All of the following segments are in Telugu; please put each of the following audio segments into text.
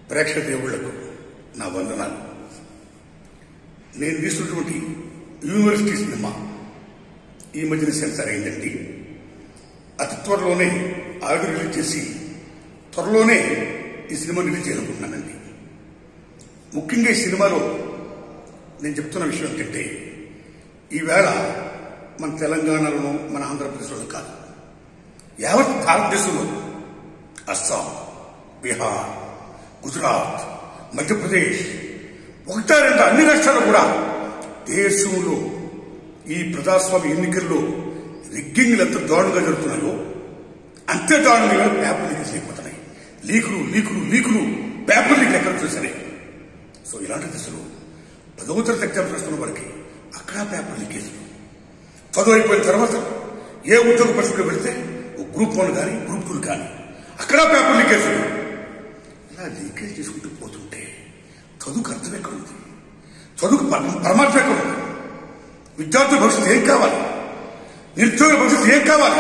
ప్రేక్షక దేవుళ్లకు నా వందనాలు నేను తీసినటువంటి యూనివర్సిటీ సినిమా ఈ మధ్యన సెన్సార్ అయిందండి అతి త్వరలోనే ఆడియో రిలీజ్ చేసి త్వరలోనే ఈ సినిమా రిలీజ్ చేయాలనుకుంటున్నానండి ముఖ్యంగా ఈ సినిమాలో నేను చెప్తున్న విషయం ఏంటంటే ఈవేళ మన తెలంగాణలోనూ మన ఆంధ్రప్రదేశ్లోనూ కాదు యావత్ భారతదేశంలో అస్సాం బీహార్ గుజరాత్ మధ్యప్రదేశ్ ఒకటా రెండు అన్ని రాష్ట్రాలు కూడా దేశంలో ఈ ప్రజాస్వామ్య ఎన్నికల్లో రిగ్గింగ్లు ఎంత దారుణంగా జరుగుతున్నాయో అంతే దారుణంగా పేపర్ లీకేజ్ అయిపోతున్నాయి లీకులు లీకులు లీకులు పేపర్ లీక్ ఎక్కడ చూసారే సో ఇలాంటి దశలో పదవ తరగతి ఎగ్జామ్స్ రాస్తున్న వారికి అక్కడ పేపర్ లీకేజ్లు చదువు అయిపోయిన తర్వాత ఏ ఉద్యోగ పరిస్థితిలో పెడితే ఓ గ్రూప్ వన్ కానీ గ్రూప్ టూ కానీ అక్కడ పేపర్ లీకేజ్లు ఇలా లీకేజ్ చేసుకుంటూ పోతుంటే చదువుకు అర్థం ఎక్కడ ఉంది చదువుకు పర- పరమార్థం ఎక్కడ ఉంది విద్యార్థుల భవిష్యత్తు ఏం కావాలి నిరుద్యోగుల భవిష్యత్తు ఏం కావాలి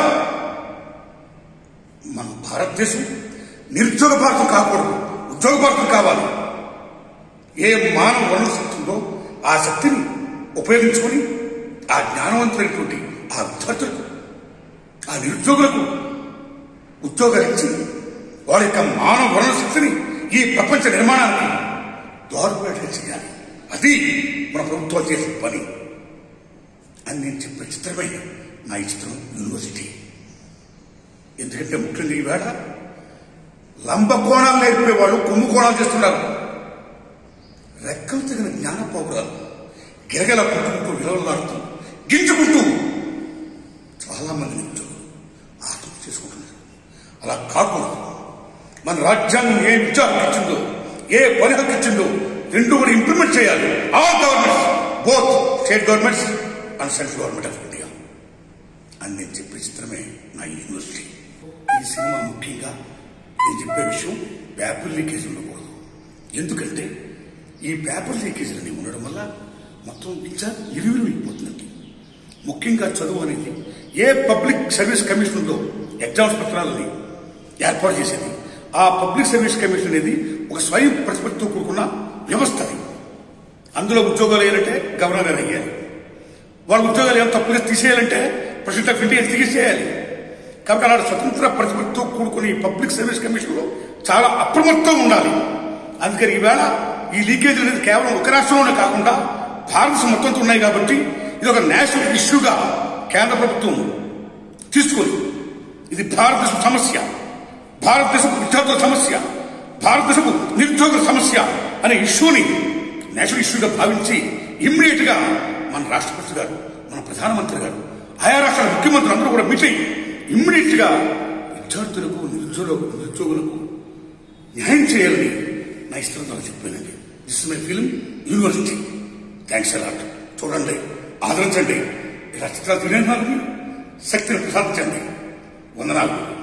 మన భారతదేశం నిరుద్యోగ భారతం కాకూడదు ఉద్యోగ భారతం కావాలి ఏ మానవ వనరు శక్తి ఉందో ఆ శక్తిని ఉపయోగించుకొని ఆ జ్ఞానవంతులైనటువంటి ఆ విద్యార్థులకు ఆ నిరుద్యోగులకు ఉద్యోగాలు ఇచ్చి వాళ్ళ యొక్క మానవ వనరు శక్తిని ఈ ప్రపంచ నిర్మాణానికి దోహదపడేలా చేయాలి అది మన ప్రభుత్వాలు చేసే పని అని నేను చెప్పే చిత్రమే నా ఈ చిత్రం యూనివర్సిటీ ఎందుకంటే ముఖ్యంగా ఈవేళ లంబకోణాలు నేర్పే వాళ్ళు కుంభకోణాలు చేస్తున్నారు రెక్కలు తగిన జ్ఞాన పౌరాలు గిరగల పుట్టుకుంటూ విలవలాడుతూ గింజుకుంటూ చాలా మంది నిరుద్యోగులు ఆత్మహత్య చేసుకుంటున్నారు అలా కాకూడదు మన రాజ్యాంగం ఏ విద్యార్థి ఇచ్చిందో ఏ పని హక్కు ఇచ్చిందో రెండు కూడా ఇంప్లిమెంట్ చేయాలి all governments both state governments and central government of India అని నేను చెప్పే చిత్రమే నా యూనివర్సిటీ ఈ సినిమా ముఖ్యంగా నేను చెప్పే విషయం పేపర్ లీకేజ్ ఉండకూడదు ఎందుకంటే ఈ పేపర్ లీకేజీలు అనేవి ఉండడం వల్ల మొత్తం విద్య ఇరువురు అయిపోతుందండి ముఖ్యంగా చదువు అనేది ఏ పబ్లిక్ సర్వీస్ కమిషన్ ఉందో ఎగ్జామ్స్ పత్రాలని ఏర్పాటు చేసేది ఆ పబ్లిక్ సర్వీస్ కమిషన్ అనేది ఒక స్వయం ప్రతిపత్తితో కూడుకున్న వ్యవస్థ అది అందులో ఉద్యోగాలు వేయాలంటే గవర్నర్ గారు అయ్యాలి వాళ్ళ ఉద్యోగాలు ఏమైనా తప్పుగా తీసేయాలంటే ప్రెసిడెంట్ ఆఫ్ ఇండియా తీసేయాలి కాబట్టి అలాంటి స్వతంత్ర ప్రతిపత్తితో కూడుకుని ఈ పబ్లిక్ సర్వీస్ కమిషన్లో చాలా అప్రమత్తం ఉండాలి అందుకని ఈవేళ ఈ లీకేజ్ అనేది కేవలం ఒక రాష్ట్రంలోనే కాకుండా భారతదేశం మొత్తంతో ఉన్నాయి కాబట్టి ఇది ఒక నేషనల్ ఇష్యూగా కేంద్ర ప్రభుత్వం తీసుకొని ఇది భారతదేశం సమస్య భారతదేశపు విద్యార్థుల సమస్య భారతదేశపు నిరుద్యోగుల సమస్య అనే ఇష్యూని నేషనల్ ఇష్యూగా భావించి ఇమ్మీడియట్ గా మన రాష్ట్రపతి గారు మన ప్రధానమంత్రి గారు ఆయా రాష్ట్రాల ముఖ్యమంత్రులు అందరూ కూడా మీట్ అయ్యి ఇమ్మీడియట్ గా విద్యార్థులకు నిరుద్యోగులకు నిరుద్యోగులకు న్యాయం చేయాలని నా ఇష్టం చెప్పానండి this my film university thanks a lot చూడండి ఆదరించండి ఇలా చిత్రాలు తెలియని శక్తిని ప్రసాదించండి వందనాలు